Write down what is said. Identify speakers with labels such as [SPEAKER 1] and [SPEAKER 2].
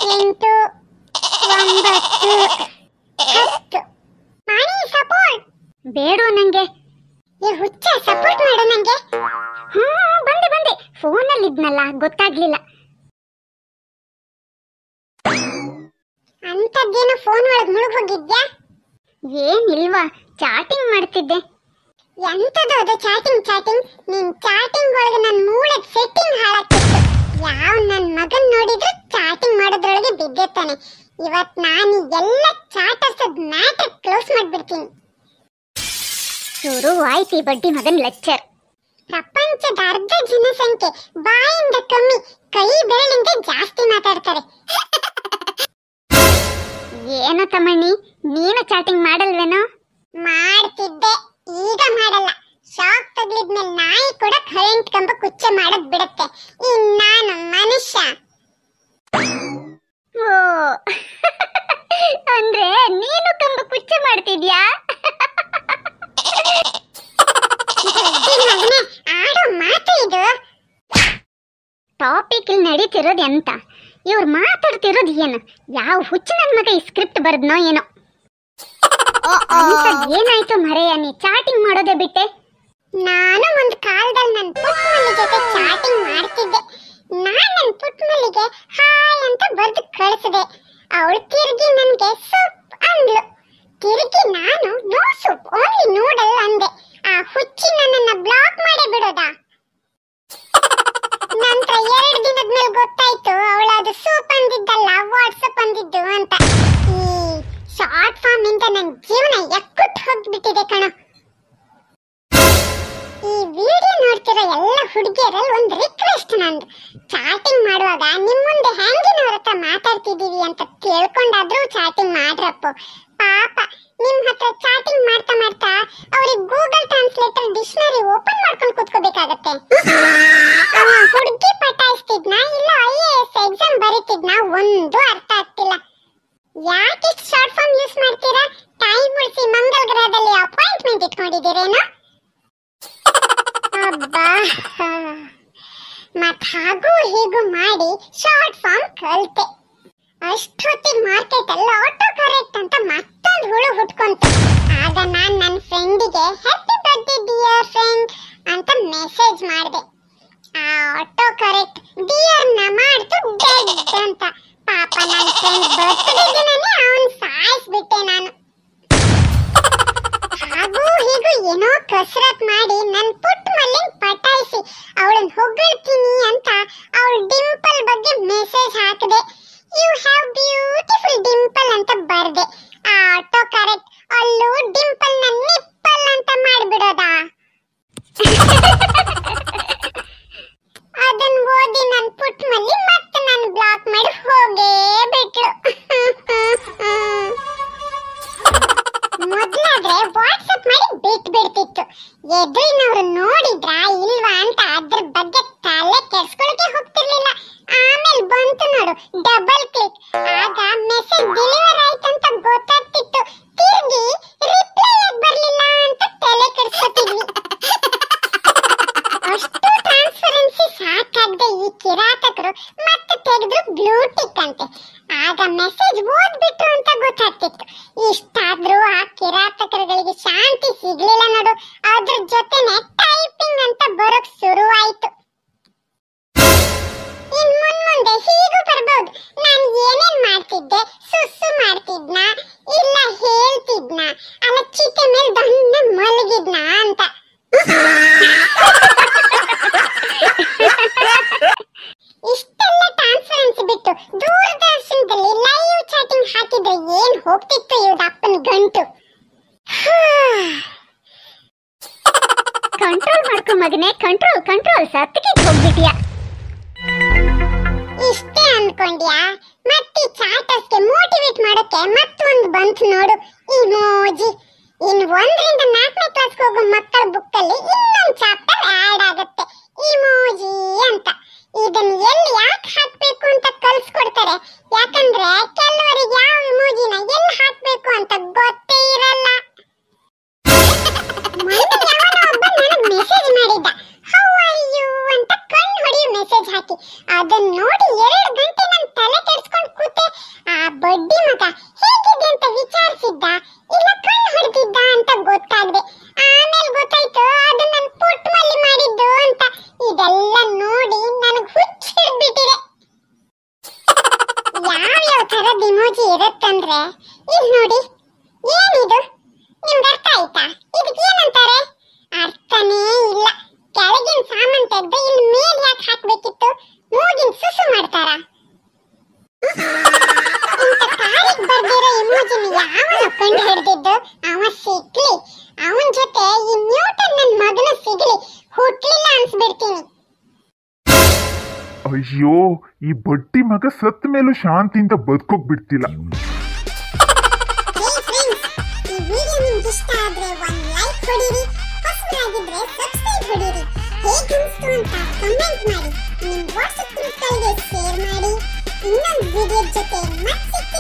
[SPEAKER 1] ಎಂಟು ಒಂಬತ್ತು ಹತ್ತು ಮಾಣಿ ಸಪೋರ್ಟ್ ಬೇಡ ನಂಗೆ ಏ ಹುಚ್ಚ ಸಪೋರ್ಟ್ ಮಾಡು ನಂಗೆ ಹ್ಮ್ ಬಂದೆ ಬಂದೆ ಫೋನಲ್ಲಿ ಇದ್ನಲ್ಲ ಗೊತ್ತಾಗ್ಲಿಲ್ಲ ಅಂತದ್ದೇನು ಫೋನ್ ಒಳಗ್ ಮುಳುಗ್ ಹೋಗಿದ್ಯಾ ಏನಿಲ್ವಾ ಚಾಟಿಂಗ್ ಮಾಡ್ತಿದ್ದೆ ಎಂತದು ಅದು ಚಾಟಿಂಗ್ ಚಾಟಿಂಗ್ ನಿನ್ ಚಾಟಿಂಗ್ ಒಳಗೆ ನನ್ ಮೂಳೆಗ್ ಸೆಟ್ಟಿಂಗ್ ಹಾಳಾಗ್ತಿತ್ತು ಯಾವ ನನ್ ಮಗನ್ ನೋಡಿದ್ರು ಚಾಟಿಂಗ್ ಮಾಡೋದ್ರೊಳಗೆ ಬಿದ್ದಿರ್ತಾನೆ ಇವತ್ ನಾನು ಎಲ್ಲ ಚಾಟರ್ಸದ್ ಮ್ಯಾಟರ್ ಕ್ಲೋಸ್ ಮಾಡ್ಬಿಡ್ತೀನಿ ಶುರು ಆಯ್ತು ಈ ಬಡ್ಡಿ ಮಗನ್ ಲೆಕ್ಚರ್ ಪ್ರಪಂಚದ ಅರ್ಧ ಜನಸಂಖ್ಯೆ ಬಾಯಿಂದ ಕಮ್ಮಿ ಕೈ ಬೆರಳಿಂದ ಜಾಸ್ತಿ ಮಾತಾಡ್ತಾರೆ ಏನೋ ತಮ್ಮಣ್ಣಿ ನೀನು ಚಾಟಿಂಗ್ ಮಾಡಲ್ವೇನೋ ಮಾಡ್ತಿದ್ದೆ ಈಗ ಮಾಡಲ್ಲ ಶಾಕ್ ತಗ್ಲಿದ್ಮೇಲೆ ನಾಯಿ ಕೂಡ ಕರೆಂಟ್ ಕಂಬ ಕುಚ್ಚ ಮಾಡದ್ ಬಿಡುತ್ತೆ ಇನ್ ನಾನು ಮನುಷ್ಯ ಓ ಅಂದ್ರೆ ನೀನು ಕಂಬ ಕುಚ್ಚ ಮಾಡ್ತಿದ್ಯಾ ಆಡೋ ಮಾತು ಇದು ಟಾಪಿಕ್ ಇಲ್ಲಿ ನಡೀತಿರೋದು ಎಂತ ಇವ್ರು ಮಾತಾಡ್ತಿರೋದು ಏನು ಯಾವ ಹುಚ್ಚು ನನ್ನ ಮಗ ಈ ಸ್ಕ್ರಿಪ್ಟ್ ಬರ್ದ್ನೋ ಏನೋ ಅಂಥದ್ ಏನಾಯ್ತು ಮರೆಯ ನೀ ಚಾಟಿಂಗ್ ಮಾಡೋದೇ ಬಿಟ್ಟೆ ನಾನು ಒಂದು ಕಾಲದಲ್ಲಿ ನನ್ನ ಪುಟ್ಮಲ್ಲಿ ಜೊತೆ ಚಾಟಿಂಗ್ ಮಾಡ್ತಿದ್ದೆ ನಾನ್ ನನ್ನ ಪುಟ್ಮಲ್ಲಿಗೆ ಹಾಯ್ ಅಂತ ಬರ್ದು ಕಳಿಸಿದೆ ಅವಳು ತಿರುಗಿ ನನಗೆ ಸೂಪ್ ಅಂದ್ಲು ತಿರುಗಿ ನಾನು ನೋ ಸೂಪ್ ಓನ್ಲಿ ನೂಡಲ್ ಅಂದೆ ಆ ಹುಚ್ಚಿ ನನ್ನನ್ನ ಬ್ಲಾಕ್ ಮಾಡೇ ಬಿಡೋದಾ ನಂತರ ಎರಡು ದಿನದ ಮೇಲೆ ಗೊತ್ತಾಯ್ತು ಅವಳು ಅದು ಸೂಪ್ ಅಂದಿದ್ದಲ್ಲ ವಾಟ್ಸಪ್ ಅಂದಿದ್ದು ಅಂತ ಈ ಶಾರ್ಟ್ ಫಾರ್ಮ್ ಇಂದ ನನ್ನ ಜೀವನ ಎಕ್ಕುಟ್ ಹೋಗ್ಬಿಟ್ಟಿದೆ ಕಣ ಈ ವಿಡಿಯೋ ನೋಡ್ತಿರೋ ಎಲ್ಲ ಹುಡುಗಿಯರಲ್ಲಿ ಒಂದು ರಿಕ್ವೆಸ್ಟ್ ನಂದು ಚಾಟಿಂಗ್ ಮಾಡುವಾಗ ನಿಮ್ ಮುಂದೆ ಹೆಂಗಿನವ್ರ ಹತ್ರ ಮಾತಾಡ್ತಿದೀವಿ ಅಂತ ತಿಳ್ಕೊಂಡಾದ್ರೂ ಚಾಟಿಂಗ್ ಮಾಡ್ರಪ್ಪ ಪಾಪ ನಿಮ್ ಹತ್ರ ಚಾಟಿಂಗ್ ಮಾಡ್ತಾ ಮಾಡ್ತಾ ಅವ್ರಿಗೆ ಗೂಗಲ್ ಟ್ರಾನ್ಸ್ಲೇಟರ್ ಡಿಕ್ಷನರಿ ಓಪನ್ ಮಾಡ್ಕೊಂಡು ಕೂತ್ಕೋಬೇಕಾಗತ್ತೆ ಅವ ಹುಡುಗಿ ಪಟಾಯಿಸ್ತಿದ್ನ ಇಲ್ಲ ಐ ಎ ಎಸ್ ಎಕ್ಸಾಮ್ ಬರೀತಿದ್ನ ಒಂದು ಅರ್ಥ ಆಗ್ತಿಲ್ಲ ಯಾಕೆ ಶಾರ್ಟ್ ಫಾರ್ಮ್ ಯೂಸ್ ಮಾಡ್ತೀರಾ ಟೈಮ್ ಉಳಿಸಿ ಮಂಗಲ್ ಗ್ರಹದಲ್ಲಿ ಅಪಾಯಿಂಟ್ಮೆಂಟ್ ಇಟ್ಕೊಂಡಿದ್ದೀರೇನೋ ಅಬ್ಬಾ ಮತ್ ಹಾಗೂ ಹೀಗೂ ಮಾಡಿ ಶಾರ್ಟ್ ಫಾರ್ಮ್ ಕಲ್ತೆ ಅಷ್ಟೊತ್ತಿಗೆ ಮಾರ್ಕೆಟ್ ಅಲ್ಲಿ ಆಟೋ ಕರೆಕ್ಟ್ ಅಂತ ಮತ್ತೊಂದು ಹುಳು ಹುಟ್ಕೊಂತು ಆಗ ನಾನ್ ನನ್ನ ಫ್ರೆಂಡಿಗೆ ಹ್ಯಾಪಿ ಬರ್ತ್ಡೇ ಡಿಯರ್ ಫ್ರೆಂಡ್ ಅಂತ ಮೆಸೇಜ್ ಮಾಡಿದೆ ಆ ಆಟೋ ಕರೆಕ್ಟ್ ಡಿಯರ್ ನ ಮಾಡ್ತು ಡೆಡ್ ಅಂತ ಪಾಪ ನನ್ನ ಫ್ರೆಂಡ್ ಬರ್ತ್ಡೇ ದಿನನೇ ಅವನ್ ಸಾಯಿಸ್ಬಿಟ್ಟೆ ನಾನು ಹಾಗೂ ಹೀಗೂ ಏನೋ ಕಸರತ್ ಮಾಡಿ ನನ್ ಪುಟ್ಟ ಮಲ್ಲಿನ್ ಪಟಾಯಿಸಿ ಅವಳನ್ನ ಹೊಗಳ್ತೀನಿ ಅಂತ ಅವಳ ಡಿಂಪಲ್ ಬಗ್ಗೆ ಮೆಸೇಜ್ ಹಾಕಿದೆ ಯು ಹ್ಯಾವ್ ಬ್ಯೂಟಿಫುಲ್ ಡಿಂಪಲ್ ಅಂತ ಬರ್ದೆ ಆ ಆಟೋ ಕರೆಕ್ಟ್ ಅಲ್ಲೂ ಡಿಂಪಲ್ ನ ನಿಪ್ಪಲ್ ಅಂತ ಮಾಡ್ಬಿಡೋದಾ ಅದನ್ನ ಓದಿ ನನ್ ಪುಟ್ಟ ಮಲ್ಲಿ ಮತ್ತೆ ನನ್ ಬ್ಲಾಕ್ ಮಾಡಿ ಹೋಗೇ ಬಿಟ್ಲು ಮೊದ್ಲಾದ್ರೆ ವಾಟ್ಸಪ್ ಮಾಡಿ ಬಿಟ್ ಬಿಡ್ತಿತ್ತು ಎದುರಿನವ್ರು ನೋಡಿದ್ರ ಇಲ್ವಾ ಅಂತ ಅದ್ರ ಬಗ್ಗೆ ತಲೆ ಕೆಡ್ಸ್ಕೊಳಕ್ಕೆ ಹೋಗ್ತಿರ್ಲಿಲ್ಲ ಆಮೇಲೆ ಬಂತು ನೋಡು ಡಬಲ್ ಕ್ಲಿಕ್ ಆಗ ಮೆಸೇಜ್ ಡೆಲಿವರ್ ಆಯ್ತಂತ ಗೊತ್ತಾಗ್ತಿತ್ತು ತಿರ್ಗಿ ರಿಪ್ಲೈ ಯಾಕೆ ಬರ್ಲಿಲ್ಲ ಅಂತ ತಲೆ ಕೆಡ್ಸ್ಕೊತಿದ್ವಿ ಅಷ್ಟು ಟ್ರಾನ್ಸ್ಪರೆನ್ಸಿ ಸಾಕಾಗದೆ ಈ ಕಿರಾತಕರು ಮತ್ತೆ ತೆಗೆದ್ರು ಬ್ಲೂ ಟಿಕ್ ಅಂತೆ ಆಗ ಮೆಸೇಜ್ ಓದ್ಬಿಟ್ರು ಅಂತ ಗೊತ್ತಾಗ್ತಿತ್ತು ಇಷ್ಟಾದ್ರೂ ಆ ಕಿರಾತಕರುಗಳಿಗೆ ಶಾಂತಿ ಸಿಗ್ಲಿಲ್ಲ ನೋಡು ಅದ್ರ ಜೊತೆನೆ ಟೈಪಿಂಗ್ ಅಂತ ಬರೋಕ್ ಶುರುವಾಯ್ತು ಇನ್ ಮುನ್ಮುಂದೆ ಹೀಗೂ ಬರ್ಬೋದು ನಾನ್ ಏನೇನ್ ಮಾಡ್ತಿದ್ದೆ ಸುಸ್ಸು ಮಾಡ್ತಿದ್ನ ಇಲ್ಲ ಹೇಳ್ತಿದ್ನ ಅಲ್ಲ ಚಿತೆ ಮೇಲೆ ದೊಡ್ಡ ಮಲಗಿದ್ನ ಅಂತ ಇಷ್ಟೆಲ್ಲ ಟ್ರಾನ್ಸ್ಪರೆನ್ಸಿ ಬಿಟ್ಟು ದೂರದರ್ಶನದಲ್ಲಿ ಲೈವ್ ಚಾಟಿಂಗ್ ಹಾಕಿದ್ರೆ ಏನ್ ಹೋಗ್ತಿತ್ತು ಇವ್ರ ಅಪ್ಪನ ಗಂಟು ಕಂಟ್ರೋಲ್ ಮಾಡ್ಕೊ ಮಗನೇ ಕಂಟ್ರೋಲ್ ಕಂಟ್ರೋಲ್ ಸತ್ತಿಗೆ ಹೋಗ್ಬಿಟ್ಯಾ ಇಷ್ಟೇ ಅನ್ಕೊಂಡ್ಯಾ ಮತ್ತೆ ಚಾಟರ್ಸ್ಗೆ ಮೋಟಿವೇಟ್ ಮಾಡೋಕೆ ಮತ್ತೊಂದು ಬಂತು ನೋಡು ಇಮೋಜಿ ಇನ್ ಒಂದರಿಂದ ನಾಲ್ಕನೇ ಕ್ಲಾಸ್ಗೆ ಹೋಗೋ ಮಕ್ಕಳ ಬುಕ್ಕಲ್ಲಿ ಇನ್ನೊಂದು ಚಾಪ್ಟರ್ ಆಡ್ ಆಗುತ್ತೆ ಇಮೋಜಿ ಅಂತ ಇದನ್ನ ಎಲ್ಲಿ ಯಾಕೆ ಹಾಕ್ಬೇಕು ಅಂತ ಕಲ್ಸ್ಕೊಡ್ತಾರೆ ಯಾಕಂದ್ರೆ ಕೆಲವರಿಗೆ ಯಾವ ಇಮೋಜಿನ ಎಲ್ಲಿ ಹಾಕ್ಬೇಕು ಅಂತ ಗೊತ್ತೇ ಇರಲ್ಲ ಮೊನ್ನೆ ಯಾವನೋ ಒಬ್ಬ ನನಗ್ ಮೆಸೇಜ್ ಮಾಡಿದ್ದ ಹೌ ಆರ್ ಯು ಅಂತ ಕಣ್ಣು ಹೊಡೆಯೋ ಮೆಸೇಜ್ ಹಾಕಿ ಅದನ್ನ ನೋಡಿ ಎರಡು ಗಂಟೆ ನನ್ನ ತಲೆ ಕೆಡ್ಸ್ಕೊಂಡು ಕೂತೆ ಯಾವ್ಯಾವ ತರದ್ ಇಮೋಜಿ ಇರುತ್ತಂದ್ರೆ ಇಲ್ಲಿ ನೋಡಿ ಏನಿದು ನಿಮ್ಗೆ ಅರ್ಥ ಆಯ್ತಾ ಇದಕ್ಕೆ ಏನಂತಾರೆ ಅರ್ಥನೇ ಇಲ್ಲ ಕೆಳಗಿನ ಸಾಮಾನ್ ತೆಗ್ದು ಇಲ್ಲಿ ಮೇಲ್ ಯಾಕೆ ಹಾಕ್ಬೇಕಿತ್ತು ಮೂಗಿನ ಸುಸು ಮಾಡ್ತಾರ ಇಂಥ ಕಾರಿಗೆ ಬರ್ದಿರೋ ಇಮೋಜಿನ ಯಾವನ ಕಂಡು ಹಿಡ್ದಿದ್ದು ಅವ ಸಿಕ್ಲಿ ಅವನ್ ಜೊತೆ ಈ ನ್ಯೂಟನ್ ನನ್ ಮಗನ ಸಿಗ್ಲಿ ಹುಟ್ಲಿಲ್ಲ ಅನ್ಸ್ಬಿಡ್ತೀನಿ
[SPEAKER 2] ಅಯ್ಯೋ ಈ ಬಡ್ಡಿ ಮಗ ಸತ್ತ ಮೇಲೂ ಶಾಂತಿಯಿಂದ ಬದುಕೋಕ್ ಬಿಡ್ತಿಲ್ಲ
[SPEAKER 1] ಹೇ ಫ್ರೆಂಡ್ಸ್ ಈ ವಿಡಿಯೋ ನಿಮ್ಗೆ ಇಷ್ಟ ಆದ್ರೆ ಒಂದ್ ಲೈಕ್ ಹೊಡೀರಿ ಹೊಸಬರಾಗಿದ್ರೆ ಸಬ್ಸ್ಕ್ರೈಬ್ ಹೊಡೀರಿ ಹೇಗನ್ಸ್ತು ಅಂತ ಕಮೆಂಟ್ ಮಾಡಿ ನಿಮ್ ವಾಟ್ಸ್ಆಪ್ ಗ್ರೂಪ್ಗಳಿಗೆ ಶೇರ್ ಮಾಡಿ ಇನ್ನೊಂದು ವಿಡಿಯೋ ಜೊತೆ ಮತ್ತೆ